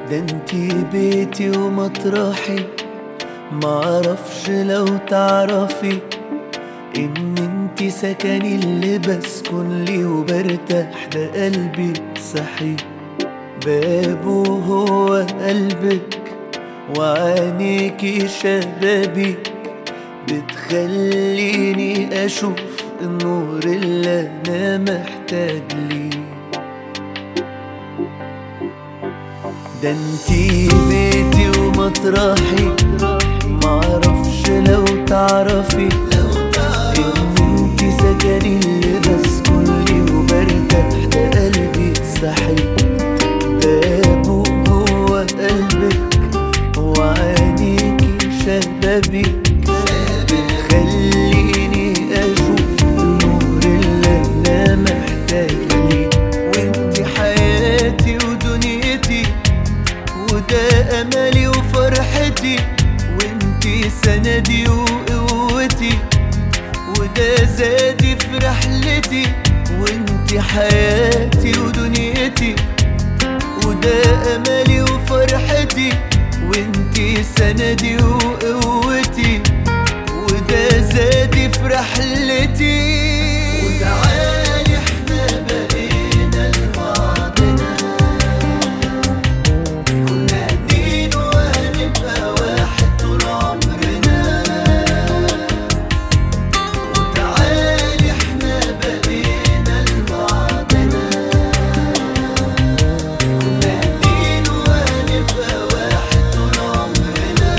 ده انتي بيتي ومطرحي معرفش لو تعرفي ان انتي سكني اللي بسكن لي وبرتاح ده قلبي صحي بابه هو قلبك وعينيكي شبابي بتخليني اشوف النور اللي انا محتاج ليه ده انتي بيتي ومطرحي معرفش لو تعرفي ان انتي سكني اللي بسكن لي وبرتاح ده قلبي صحي بابه هو قلبك وعينيكي شبابي بتخليني اشوف النور اللي انا محتاج ليه وانتي حياتي ودنيتي وده املي وفرحتي وانتي سندي وقوتي وده زادي في رحلتي وانتي حياتي ودنيتي وده املي وفرحتي وانتي سندي وقوتي وده زادي في رحلتي وتعالي احنا بقينا لبعضنا كنا اتنين وهنبقى واحد طول عمرنا وتعالي احنا بقينا لبعضنا كنا اتنين وهنبقى واحد طول عمرنا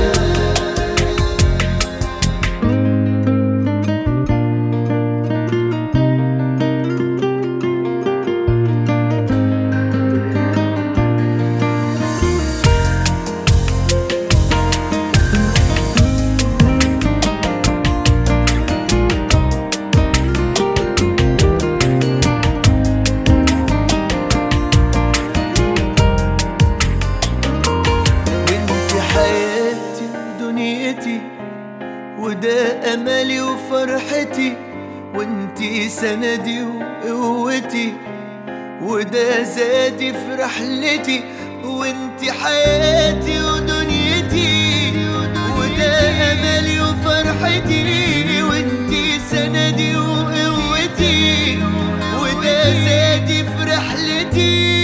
وانت حياتي ودنيتي وده املي وفرحتي وانتي سندي وقوتي وده زادي في رحلتي وانتي حياتي ودنيتي وده املي وفرحتي وانتي سندي وقوتي وده زادي في رحلتي